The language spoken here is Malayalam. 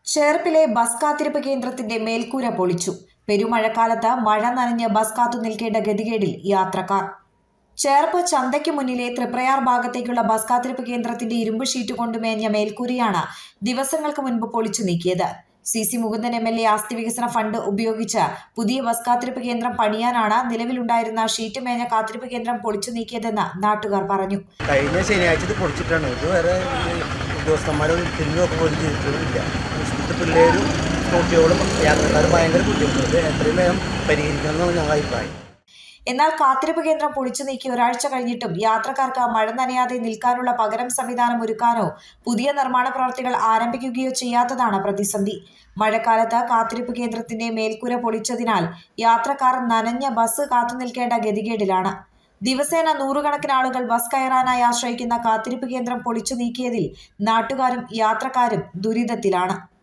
ചേർപ്പിലെ ബസ് കാത്തിരിപ്പ് കേന്ദ്രത്തിന്റെ മേൽക്കൂര പൊളിച്ചു പെരുമഴക്കാലത്ത് മഴ നനഞ്ഞ് ബസ് കാത്തു നിൽക്കേണ്ട ഗതികേടിൽ യാത്രക്കാർ ചേർപ്പ് ചന്തയ്ക്ക് മുന്നിലെ തൃപ്രയാർ ഭാഗത്തേക്കുള്ള ബസ് കാത്തിരിപ്പ് കേന്ദ്രത്തിന്റെ ഇരുമ്പ് ഷീറ്റ് കൊണ്ട് മേഞ്ഞ മേൽക്കൂരയാണ് ദിവസങ്ങൾക്ക് മുൻപ് പൊളിച്ചു നീക്കിയത് C C Mukundan M L A ആസ്തി വികസന ഫണ്ട് ഉപയോഗിച്ച് പുതിയ ബസ് കാത്തിരിപ്പ് കേന്ദ്രം പണിയാനാണ് നിലവിലുണ്ടായിരുന്ന ഷീറ്റ് മേഞ്ഞ കാത്തിരിപ്പ് കേന്ദ്രം പൊളിച്ചു നീക്കിയതെന്ന് നാട്ടുകാർ പറഞ്ഞു കഴിഞ്ഞ ശനിയാഴ്ച ഇത് പൊളിച്ചിട്ടാണ് ഇതുവരെ ഈ ഉദ്യോഗസ്ഥന്മാരൊന്നും തിരിഞ്ഞു നോക്കാൻ പോലും ചെയ്തിട്ടില്ല ഇവിടുത്തെ പിള്ളേരും കുട്ടികളും യാത്രക്കാരും ഭയങ്കര ബുദ്ധിമുട്ടുണ്ട് എത്രയും വേഗം പരിഹരിക്കണം എന്നാണ് ഞങ്ങളുടെ അഭിപ്രായം എന്നാൽ കാത്തിരിപ്പ് കേന്ദ്രം പൊളിച്ചു നീക്കി ഒരാഴ്ച കഴിഞ്ഞിട്ടും യാത്രക്കാർക്ക് മഴ നനയാതെ നിൽക്കാനുള്ള പകരം സംവിധാനം ഒരുക്കാനോ പുതിയ നിർമ്മാണ പ്രവർത്തികൾ ആരംഭിക്കുകയോ ചെയ്യാത്തതാണ് പ്രതിസന്ധി മഴക്കാലത്ത് കാത്തിരിപ്പ് കേന്ദ്രത്തിന്റെ മേൽക്കൂര പൊളിച്ചതിനാൽ യാത്രക്കാർ നനഞ്ഞ ബസ് കാത്തു നിൽക്കേണ്ട ഗതികേടിലാണ് ദിവസേന നൂറുകണക്കിന് ആളുകൾ ബസ് കയറാനായി ആശ്രയിക്കുന്ന കാത്തിരിപ്പ് കേന്ദ്രം പൊളിച്ചു നീക്കിയതിൽ നാട്ടുകാരും യാത്രക്കാരും ദുരിതത്തിലാണ്